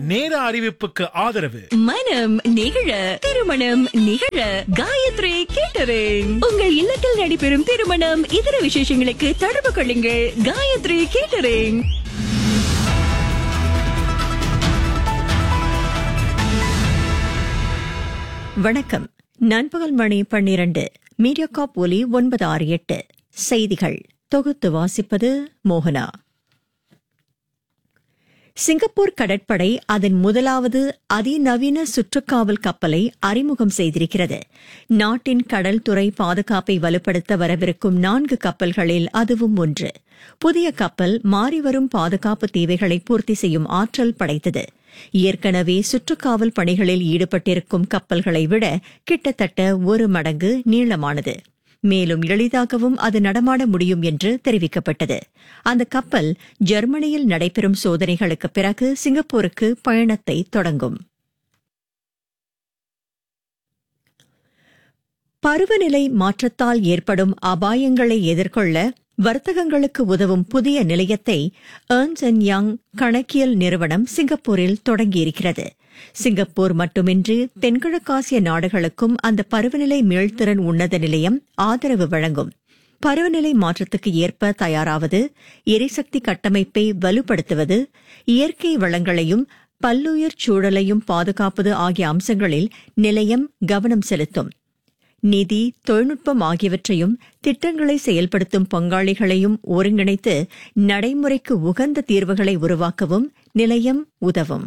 நேர அறிவிப்புக்கு ஆதரவு மனம் நிகழ திருமணம் நிகழ காயத்ரி கேட்டரிங் உங்கள் இல்லத்தில் நடைபெறும் திருமணம் இதர விசேஷங்களுக்கு தொடர்பு கொள்ளுங்கள் காயத்ரி கேட்டரிங் வணக்கம் நண்பகல் மணி பன்னிரண்டு மீடியாகாப் ஒலி ஒன்பது ஆறு எட்டு செய்திகள் தொகுத்து வாசிப்பது மோகனா சிங்கப்பூர் கடற்படை அதன் முதலாவது அதிநவீன சுற்றுக்காவல் கப்பலை அறிமுகம் செய்திருக்கிறது நாட்டின் கடல் துறை பாதுகாப்பை வலுப்படுத்த வரவிருக்கும் நான்கு கப்பல்களில் அதுவும் ஒன்று புதிய கப்பல் மாறிவரும் பாதுகாப்பு தேவைகளை பூர்த்தி செய்யும் ஆற்றல் படைத்தது ஏற்கனவே சுற்றுக்காவல் பணிகளில் ஈடுபட்டிருக்கும் கப்பல்களை விட கிட்டத்தட்ட ஒரு மடங்கு நீளமானது மேலும் எளிதாகவும் அது நடமாட முடியும் என்று தெரிவிக்கப்பட்டது அந்த கப்பல் ஜெர்மனியில் நடைபெறும் சோதனைகளுக்கு பிறகு சிங்கப்பூருக்கு பயணத்தை தொடங்கும் பருவநிலை மாற்றத்தால் ஏற்படும் அபாயங்களை எதிர்கொள்ள வர்த்தகங்களுக்கு உதவும் புதிய நிலையத்தை ஏர்ன்ஸ் அண்ட் யங் கணக்கியல் நிறுவனம் சிங்கப்பூரில் தொடங்கியிருக்கிறது சிங்கப்பூர் மட்டுமின்றி தென்கிழக்காசிய நாடுகளுக்கும் அந்த பருவநிலை மீள்திறன் உன்னத நிலையம் ஆதரவு வழங்கும் பருவநிலை மாற்றத்துக்கு ஏற்ப தயாராவது எரிசக்தி கட்டமைப்பை வலுப்படுத்துவது இயற்கை வளங்களையும் பல்லுயிர் சூழலையும் பாதுகாப்பது ஆகிய அம்சங்களில் நிலையம் கவனம் செலுத்தும் நிதி தொழில்நுட்பம் ஆகியவற்றையும் திட்டங்களை செயல்படுத்தும் பங்காளிகளையும் ஒருங்கிணைத்து நடைமுறைக்கு உகந்த தீர்வுகளை உருவாக்கவும் நிலையம் உதவும்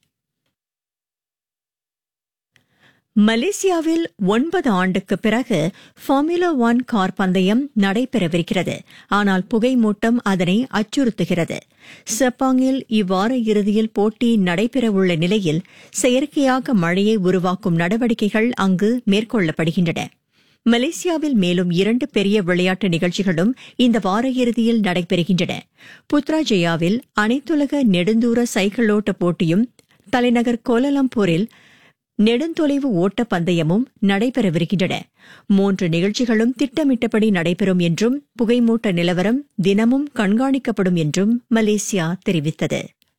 மலேசியாவில் ஒன்பது ஆண்டுக்கு பிறகு ஃபார்முலா ஒன் கார் பந்தயம் நடைபெறவிருக்கிறது ஆனால் புகைமூட்டம் அதனை அச்சுறுத்துகிறது செப்பாங்கில் இவ்வார இறுதியில் போட்டி நடைபெறவுள்ள நிலையில் செயற்கையாக மழையை உருவாக்கும் நடவடிக்கைகள் அங்கு மேற்கொள்ளப்படுகின்றன மலேசியாவில் மேலும் இரண்டு பெரிய விளையாட்டு நிகழ்ச்சிகளும் இந்த வார இறுதியில் நடைபெறுகின்றன புத்ராஜயாவில் அனைத்துலக நெடுந்தூர சைக்கிளோட்ட போட்டியும் தலைநகர் கோலலம்பூரில் நெடுந்தொலைவு ஓட்ட பந்தயமும் நடைபெறவிருக்கின்றன மூன்று நிகழ்ச்சிகளும் திட்டமிட்டபடி நடைபெறும் என்றும் புகைமூட்ட நிலவரம் தினமும் கண்காணிக்கப்படும் என்றும் மலேசியா தெரிவித்தது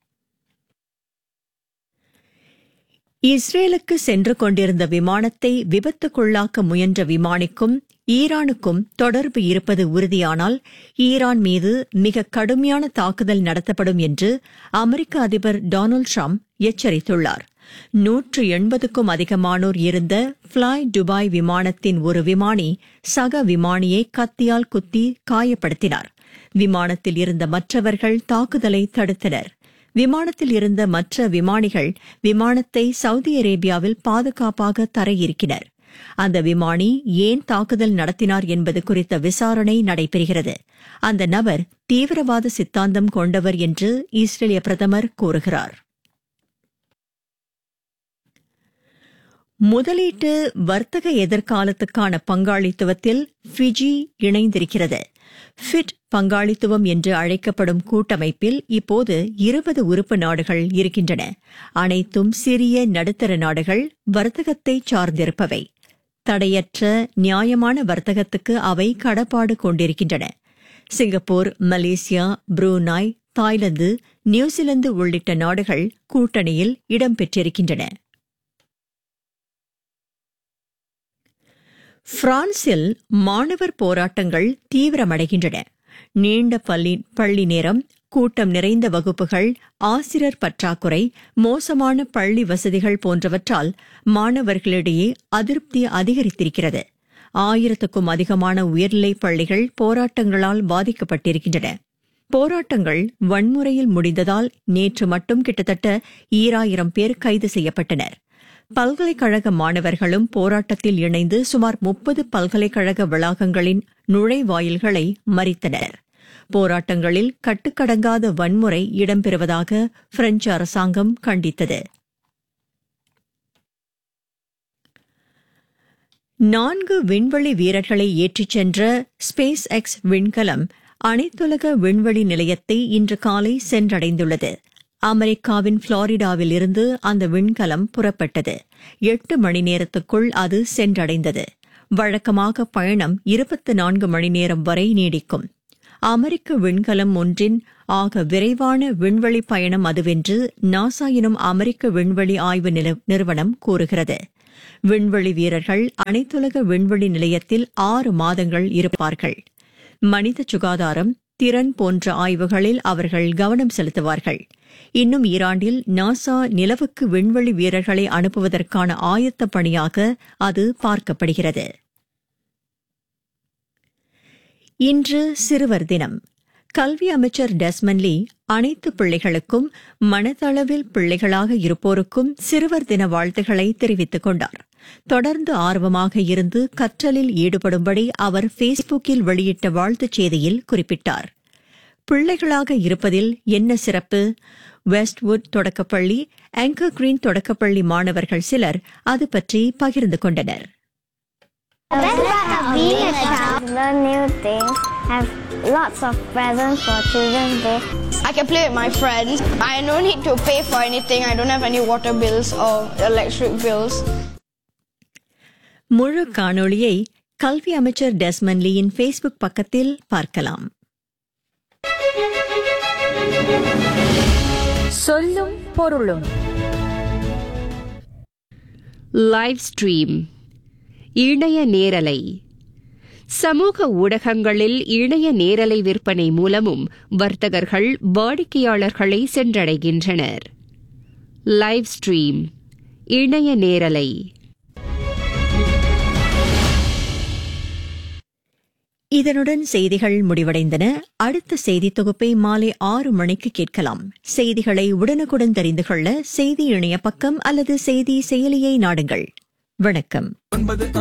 இஸ்ரேலுக்கு சென்று கொண்டிருந்த விமானத்தை விபத்துக்குள்ளாக்க முயன்ற விமானிக்கும் ஈரானுக்கும் தொடர்பு இருப்பது உறுதியானால் ஈரான் மீது மிக கடுமையான தாக்குதல் நடத்தப்படும் என்று அமெரிக்க அதிபர் டொனால்டு ட்ரம்ப் எச்சரித்துள்ளார் நூற்று எண்பதுக்கும் அதிகமானோர் இருந்த ஃபிளாய் துபாய் விமானத்தின் ஒரு விமானி சக விமானியை கத்தியால் குத்தி காயப்படுத்தினார் விமானத்தில் இருந்த மற்றவர்கள் தாக்குதலை தடுத்தனர் விமானத்தில் இருந்த மற்ற விமானிகள் விமானத்தை சவுதி அரேபியாவில் பாதுகாப்பாக தரையிறக்கினர் அந்த விமானி ஏன் தாக்குதல் நடத்தினார் என்பது குறித்த விசாரணை நடைபெறுகிறது அந்த நபர் தீவிரவாத சித்தாந்தம் கொண்டவர் என்று இஸ்ரேலிய பிரதமர் கூறுகிறார் முதலீட்டு வர்த்தக எதிர்காலத்துக்கான பங்காளித்துவத்தில் ஃபிஜி இணைந்திருக்கிறது ஃபிட் பங்காளித்துவம் என்று அழைக்கப்படும் கூட்டமைப்பில் இப்போது இருபது உறுப்பு நாடுகள் இருக்கின்றன அனைத்தும் சிறிய நடுத்தர நாடுகள் வர்த்தகத்தை சார்ந்திருப்பவை தடையற்ற நியாயமான வர்த்தகத்துக்கு அவை கடப்பாடு கொண்டிருக்கின்றன Singapore Malaysia Brunei Thailand New Zealand உள்ளிட்ட நாடுகள் கூட்டணியில் இடம்பெற்றிருக்கின்றன பிரான்சில் மாணவர் போராட்டங்கள் தீவிரமடைகின்றன நீண்ட பள்ளி பள்ளி நேரம் கூட்டம் நிறைந்த வகுப்புகள் ஆசிரியர் பற்றாக்குறை மோசமான பள்ளி வசதிகள் போன்றவற்றால் மாணவர்களிடையே அதிருப்தி அதிகரித்திருக்கிறது ஆயிரத்துக்கும் அதிகமான உயர்நிலைப் பள்ளிகள் போராட்டங்களால் பாதிக்கப்பட்டிருக்கின்றன போராட்டங்கள் வன்முறையில் முடிந்ததால் நேற்று மட்டும் கிட்டத்தட்ட ஈராயிரம் பேர் கைது செய்யப்பட்டனர் பல்கலைக்கழக மாணவர்களும் போராட்டத்தில் இணைந்து சுமார் முப்பது பல்கலைக்கழக வளாகங்களின் நுழைவாயில்களை மறித்தனர் போராட்டங்களில் கட்டுக்கடங்காத வன்முறை இடம்பெறுவதாக பிரெஞ்சு அரசாங்கம் கண்டித்தது நான்கு விண்வெளி வீரர்களை ஏற்றிச் சென்ற ஸ்பேஸ் எக்ஸ் விண்கலம் அனைத்துலக விண்வெளி நிலையத்தை இன்று காலை சென்றடைந்துள்ளது அமெரிக்காவின் புளோரிடாவில் இருந்து அந்த விண்கலம் புறப்பட்டது எட்டு மணி நேரத்துக்குள் அது சென்றடைந்தது வழக்கமாக பயணம் இருபத்தி நான்கு மணி நேரம் வரை நீடிக்கும் அமெரிக்க விண்கலம் ஒன்றின் ஆக விரைவான விண்வெளி பயணம் அதுவென்று நாசா எனும் அமெரிக்க விண்வெளி ஆய்வு நில- நிறுவனம் கூறுகிறது விண்வெளி வீரர்கள் அனைத்துலக விண்வெளி நிலையத்தில் ஆறு மாதங்கள் இருப்பார்கள் மனித சுகாதாரம் திறன் போன்ற ஆய்வுகளில் அவர்கள் கவனம் செலுத்துவார்கள் இன்னும் ஈராண்டில் நாசா நிலவுக்கு விண்வெளி வீரர்களை அனுப்புவதற்கான ஆயத்த பணியாக அது பார்க்கப்படுகிறது இன்று சிறுவர் தினம் கல்வி அமைச்சர் டெஸ்மன்லி அனைத்து பிள்ளைகளுக்கும் மனதளவில் பிள்ளைகளாக இருப்போருக்கும் சிறுவர் தின வாழ்த்துக்களை தெரிவித்துக் கொண்டார் தொடர்ந்து ஆர்வமாக இருந்து கற்றலில் ஈடுபடும்படி அவர் ஃபேஸ்புக்கில் வெளியிட்ட வாழ்த்துச் செய்தியில் குறிப்பிட்டார் பிள்ளைகளாக இருப்பதில் என்ன சிறப்பு வெஸ்ட்வுட் தொடக்கப்பள்ளி ஆங்கர் கிரீன் தொடக்கப்பள்ளி மாணவர்கள் சிலர் அது பற்றி பகிர்ந்து கொண்டனர் The best part of being a child is learn new things, have lots of presents for Children's Day. I can play with my friends. I no need to pay for anything. I don't have any water bills or electric bills. முழு காணொளியை கல்வி அமைச்சர் Desmond லீயின் Facebook பக்கத்தில் பார்க்கலாம் சொல்லும் பொருளும் live stream இணைய நேரலை சமூக ஊடகங்களில் இணைய நேரலை விற்பனை மூலமும் வர்த்தகர்கள் வாடிக்கையாளர்களை சென்றடைகின்றனர் லைவ் ஸ்ட்ரீம் இணைய நேரலை இதனுடன் செய்திகள் முடிவடைந்தன அடுத்த செய்தி தொகுப்பை மாலை ஆறு மணிக்கு கேட்கலாம் செய்திகளை உடனுக்குடன் தெரிந்து கொள்ள செய்தி இணைய பக்கம் அல்லது செய்தி செயலியை நாடுங்கள் வணக்கம் ஒன்பது